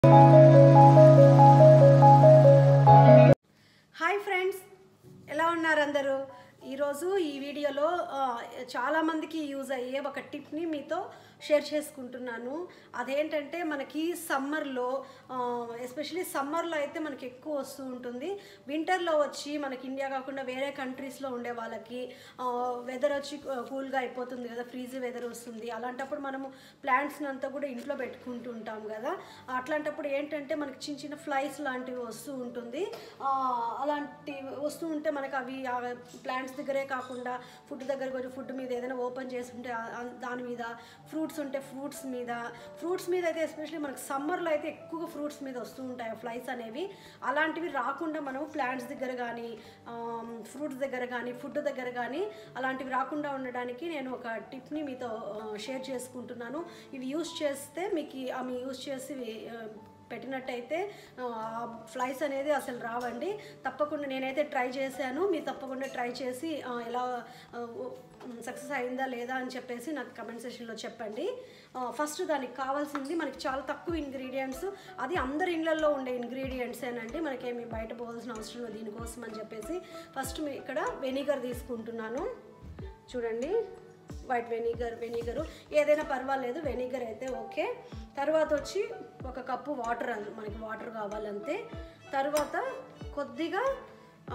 hi friends ఎలా ఉన్నారు అందరూ ఈరోజు ఈ వీడియోలో ఆ, చాలామందికి యూజ్ అయ్యే ఒక టిప్ని మీతో షేర్ చేసుకుంటున్నాను అదేంటంటే మనకి సమ్మర్లో ఎస్పెషలీ సమ్మర్లో అయితే మనకి ఎక్కువ వస్తూ ఉంటుంది వింటర్లో వచ్చి మనకి ఇండియా కాకుండా వేరే కంట్రీస్లో ఉండే వాళ్ళకి వెదర్ వచ్చి కూల్గా అయిపోతుంది కదా ఫ్రీజీ వెదర్ వస్తుంది అలాంటప్పుడు మనము ప్లాంట్స్ని అంతా కూడా ఇంట్లో పెట్టుకుంటూ ఉంటాం కదా అట్లాంటప్పుడు ఏంటంటే మనకి చిన్న చిన్న ఫ్లైస్ లాంటివి వస్తూ ఉంటుంది ఆ, అలాంటి వస్తూ ఉంటే మనకి అవి ప్లాంట్స్ దగ్గరే కాకుండా ఫుడ్ దగ్గరకు వచ్చి ఫుడ్ మీద ఏదైనా ఓపెన్ చేసి ఉంటే ఆ- ఆ- దాని మీద ఫ్రూట్స్ ఉంటే ఫ్రూట్స్ మీద ఫ్రూట్స్ మీద అయితే ఎస్పెషల్లీ మనకి సమ్మర్లో అయితే ఎక్కువగా ఫ్రూట్స్ మీద వస్తూ ఉంటాయి ఫ్లైస్ అనేవి అలాంటివి రాకుండా మనం ప్లాంట్స్ దగ్గర కానీ ఫ్రూట్స్ దగ్గర కానీ ఫుడ్ దగ్గర కానీ అలాంటివి రాకుండా ఉండడానికి నేను ఒక టిప్ని మీతో షేర్ చేసుకుంటున్నాను ఇవి యూస్ చేస్తే మీకు ఆమె యూస్ చేసి ఆ, పెట్టినట్టయితే ఫ్లైస్ అనేది అసలు రావండి తప్పకుండా నేనైతే ట్రై చేశాను మీరు తప్పకుండా ట్రై చేసి ఆ, ఎలా సక్సెస్ అయిందా లేదా అని చెప్పేసి నాకు కమెంట్ సెషన్లో చెప్పండి ఫస్ట్ దానికి కావాల్సింది మనకి చాలా తక్కువ ఇంగ్రీడియంట్స్ అది అందరి ఇళ్ళల్లో ఉండే ఇంగ్రీడియంట్సేనండి మనకేమి బయట పోవాల్సిన అవసరం లేదు దీనికోసం అని చెప్పేసి ఫస్ట్ మీ ఇక్కడ వెనిగర్ తీసుకుంటున్నాను చూడండి వైట్ వెనిగర్ వెనిగరు ఏదైనా పర్వాలేదు వెనిగర్ అయితే ఓకే తర్వాత వచ్చి ఒక కప్పు వాటర్ అందు మనకి వాటర్ కావాలంతే తర్వాత కొద్దిగా ఆ,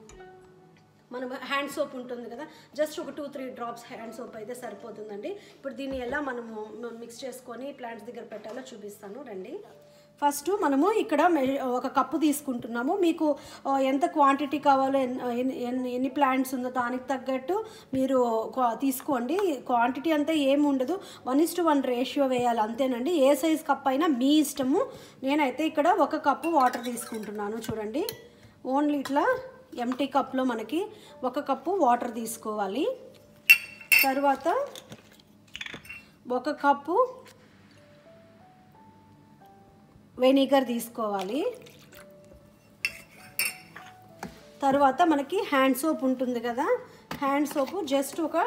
మనం హ్యాండ్ సోప్ ఉంటుంది కదా జస్ట్ ఒక two three drops hand soap అయితే సరిపోతుందండి ఇప్పుడు దీన్ని ఎలా మనము మిక్స్ చేసుకొని ప్లాంట్స్ దగ్గర పెట్టాలో చూపిస్తాను రండి ఫస్ట్ మనము ఇక్కడ మె- ఒక కప్పు తీసుకుంటున్నాము మీకు ఆ, ఎంత క్వాంటిటీ కావాలో ఎన్- ఎన్ని ఎన్ని- ఎన్ని ప్లాంట్స్ ఉందో దానికి తగ్గట్టు మీరు క్వా- తీసుకోండి క్వాంటిటీ అంతా ఏమి ఉండదు one is to one ratio వేయాలి అంతేనండి ఏ సైజ్ కప్ అయినా మీ ఇష్టము నేనైతే ఇక్కడ ఒక కప్పు వాటర్ తీసుకుంటున్నాను చూడండి ఓన్లీ ఇట్లా ఎంటీ కప్లో మనకి ఒక కప్పు వాటర్ తీసుకోవాలి తర్వాత ఒక కప్పు వెనిగర్ తీసుకోవాలి తర్వాత మనకి హ్యాండ్ సోప్ ఉంటుంది కదా హ్యాండ్ సోపు జస్ట్ ఒక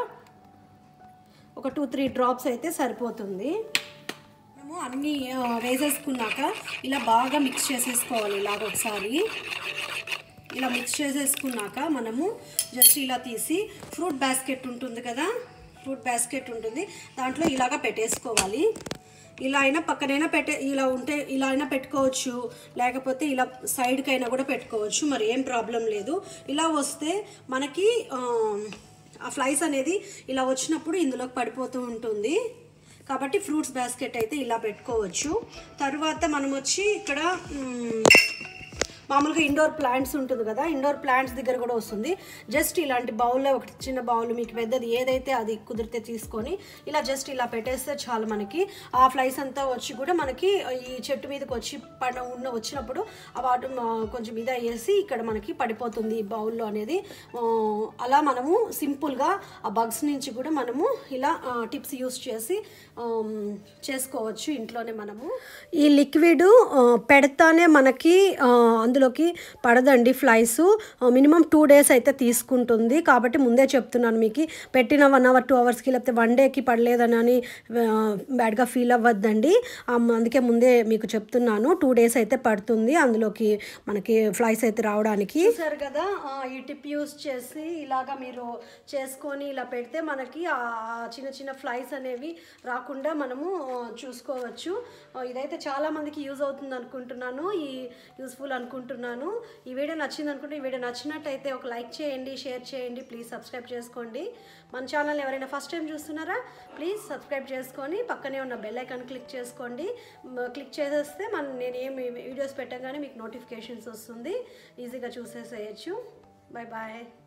ఒక టూ త్రీ డ్రాప్స్ అయితే సరిపోతుంది మనము అన్నీ ఆ, వేసేసుకున్నాక ఇలా బాగా మిక్స్ చేసేసుకోవాలి ఇలాగ ఒకసారి ఇలా మిక్స్ చేసేసుకున్నాక మనము జస్ట్ ఇలా తీసి ఫ్రూట్ బాస్కెట్ ఉంటుంది కదా ఫ్రూట్ బాస్కెట్ ఉంటుంది దాంట్లో ఇలాగా పెట్టేసుకోవాలి ఇలా అయినా పక్కనైనా పెట్టే ఇలా ఉంటే ఇలా అయినా పెట్టుకోవచ్చు లేకపోతే ఇలా సైడ్కి అయినా కూడా పెట్టుకోవచ్చు మరి ఏం ప్రాబ్లం లేదు ఇలా వస్తే మనకి ఆ, ఆ ఫ్లైస్ అనేది ఇలా వచ్చినప్పుడు ఇందులోకి పడిపోతూ ఉంటుంది కాబట్టి ఫ్రూట్స్ బాస్కెట్ అయితే ఇలా పెట్టుకోవచ్చు తర్వాత మనం వచ్చి ఇక్కడ మ్, మామూలుగా ఇండోర్ ప్లాంట్స్ ఉంటుంది కదా ఇండోర్ ప్లాంట్స్ దగ్గర కూడా వస్తుంది జస్ట్ ఇలాంటి బౌల్లో ఒకటి చిన్న బౌల్ మీకు పెద్దది ఏదైతే అది కుదిరితే తీసుకొని ఇలా జస్ట్ ఇలా పెట్టేస్తే చాలు మనకి ఆ ఫ్లైస్ అంతా వచ్చి కూడా మనకి ఈ చెట్టు మీదకి వచ్చి పడ ఉన్న వచ్చినప్పుడు ఆ వాటర్ కొంచెం మీద వేసి ఇక్కడ మనకి పడిపోతుంది ఈ బౌల్లో అనేది ఆ, అలా మనము సింపుల్గా ఆ బగ్స్ నుంచి కూడా మనము ఇలా టిప్స్ యూస్ చేసి ఆ, చేసుకోవచ్చు ఇంట్లోనే మనము ఈ లిక్విడ్ పెడతానే మనకి ఆ, అందులోకి పడదండి ఫ్లైస్ మినిమం టూ డేస్ అయితే తీసుకుంటుంది కాబట్టి ముందే చెప్తున్నాను మీకు పెట్టిన వన్ అవర్ టూ అవర్స్కి లేకపోతే వన్ డేకి పడలేదని అని బ్యాడ్గా ఫీల్ అవ్వద్దండి ఆ, అందుకే ముందే మీకు చెప్తున్నాను టూ డేస్ అయితే పడుతుంది అందులోకి మనకి ఫ్లైస్ అయితే రావడానికి చూసారు కదా ఆ, ఈ టిప్ యూస్ చేసి ఇలాగా మీరు చేసుకొని ఇలా పెడితే మనకి ఆ ఆ చిన్న చిన్న ఫ్లైస్ అనేవి రాకుండా మనము ఆ, చూసుకోవచ్చు ఆ, ఇదైతే చాలా మందికి యూజ్ అవుతుంది అనుకుంటున్నాను ఈ యూస్ఫుల్ అనుకుంటున్నాను ఈ వీడియో నచ్చింది అనుకుంటే ఈ వీడియో నచ్చినట్టయితే ఒక లైక్ చేయండి షేర్ చేయండి ప్లీజ్ సబ్స్క్రైబ్ చేసుకోండి మన ఛానల్ ఎవరైనా ఫస్ట్ టైం చూస్తున్నారా ప్లీజ్ సబ్స్క్రైబ్ చేసుకొని పక్కనే ఉన్న బెల్ ఐకాన్ క్లిక్ చేసుకోండి మ- క్లిక్ చేసేస్తే మన నేను ఏమి వీడియోస్ పెట్టగానే మీకు నోటిఫికేషన్స్ వస్తుంది ఈజీగా చూసేసేయచ్చు బాయ్ బాయ్